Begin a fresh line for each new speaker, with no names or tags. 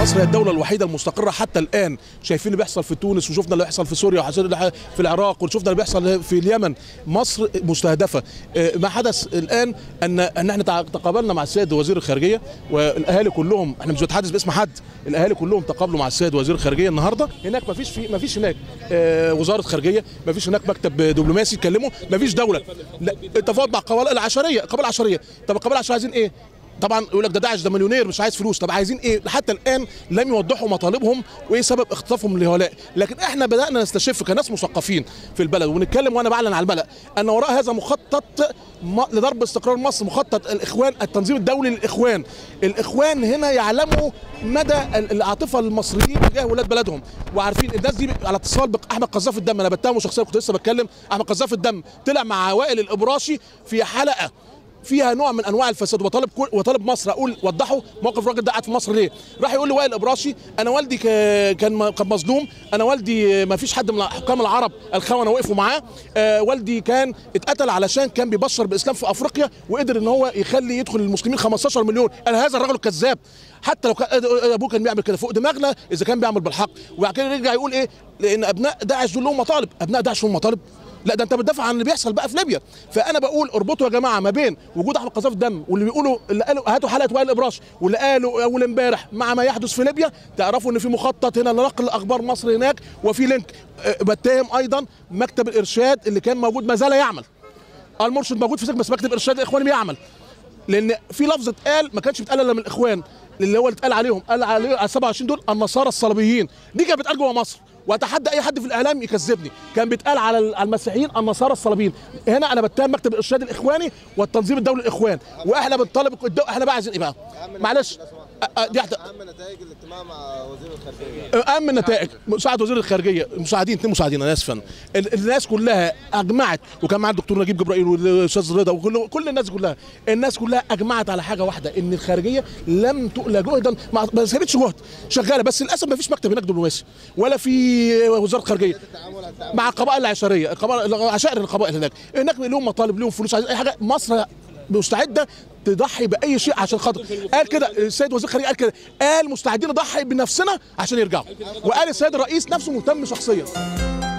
مصر هي الدولة الوحيدة المستقرة حتى الآن شايفين اللي بيحصل في تونس وشفنا اللي بيحصل في سوريا وشفنا في العراق وشفنا اللي بيحصل في اليمن مصر مستهدفة آه، ما حدث الآن أن أن احنا تع- تقابلنا مع السيد وزير الخارجية والأهالي كلهم احنا مش بنتحدث باسم حد الأهالي كلهم تقابلوا مع السيد وزير الخارجية النهاردة هناك ما فيش في ما فيش هناك آه، وزارة خارجية ما فيش هناك مكتب دبلوماسي يتكلموا ما فيش دولة لا التفاوض مع القبائل العشرية القبائل العشرية طب القبائل العشرية عايزين ايه؟ طبعا يقول لك ده داعش ده مليونير مش عايز فلوس طب عايزين ايه حتى الان لم يوضحوا مطالبهم وايه سبب اختطافهم لهؤلاء لكن احنا بدانا نستشف كناس مثقفين في البلد ونتكلم وانا بعلن على الملا ان وراء هذا مخطط م- لضرب استقرار مصر مخطط الاخوان التنظيم الدولي للاخوان الاخوان هنا يعلموا مدى ال- العاطفه المصريين تجاه ولاد بلدهم وعارفين الناس دي على اتصال باحمد قذاف الدم انا بتهمه شخصيا كنت لسه بتكلم احمد قذاف الدم طلع مع وائل الابراشي في حلقه فيها نوع من انواع الفساد وطالب كل وطالب مصر اقول وضحوا موقف الراجل ده قاعد في مصر ليه؟ راح يقول لوائل الابراشي انا والدي ك- كان كان مظلوم انا والدي ما فيش حد من حكام العرب الخونه وقفوا معاه آه والدي كان اتقتل علشان كان بيبشر بالاسلام في افريقيا وقدر ان هو يخلي يدخل المسلمين 15 مليون قال هذا الرجل كذاب حتى لو كان ابوه كان بيعمل كده فوق دماغنا اذا كان بيعمل بالحق وبعد كده يرجع يقول ايه؟ لان ابناء داعش دول لهم مطالب ابناء داعش لهم مطالب لا ده انت بتدافع عن اللي بيحصل بقى في ليبيا فانا بقول اربطوا يا جماعه ما بين وجود احمد قذاف دم واللي بيقولوا اللي قالوا هاتوا حلقه وائل الابراش واللي قالوا اول امبارح مع ما يحدث في ليبيا تعرفوا ان في مخطط هنا لنقل اخبار مصر هناك وفي لينك أه، بتهم ايضا مكتب الارشاد اللي كان موجود ما زال يعمل المرشد موجود في سجن بس مكتب الارشاد الاخواني بيعمل لان في لفظ اتقال ما كانش بيتقال الا من الاخوان اللي هو اللي اتقال عليهم قال عليه على 27 دول النصارى الصليبيين دي كانت بتتقال جوه مصر واتحدى اي حد في الاعلام يكذبني كان بيتقال على على المسيحيين النصارى الصليبيين هنا انا بتهم مكتب الارشاد الاخواني والتنظيم الدولي الاخوان واحنا بنطالب الدو- احنا بقى عايزين ايه بقى معلش أ- أ- دي واحدة-
اهم نتائج الاجتماع مع وزير الخارجيه
اهم النتائج مساعد وزير الخارجيه مساعدين اثنين مساعدين انا اسفا ال- الناس كلها اجمعت وكان معانا الدكتور نجيب جبرائيل والاستاذ رضا وكل كل الناس كلها الناس كلها اجمعت على حاجه واحده ان الخارجيه لم تؤلى جهدا ما ما سابتش جهد شغاله بس للاسف ما فيش مكتب هناك دبلوماسي ولا في وزاره خارجيه مع القبائل العشريه القبائل عشائر القبائل هناك هناك لهم مطالب لهم فلوس عايزين اي حاجه مصر مستعده تضحي باي شيء عشان خاطر قال كده السيد وزير الخارجيه قال كده قال مستعدين نضحي بنفسنا عشان يرجعوا وقال السيد الرئيس نفسه مهتم شخصيا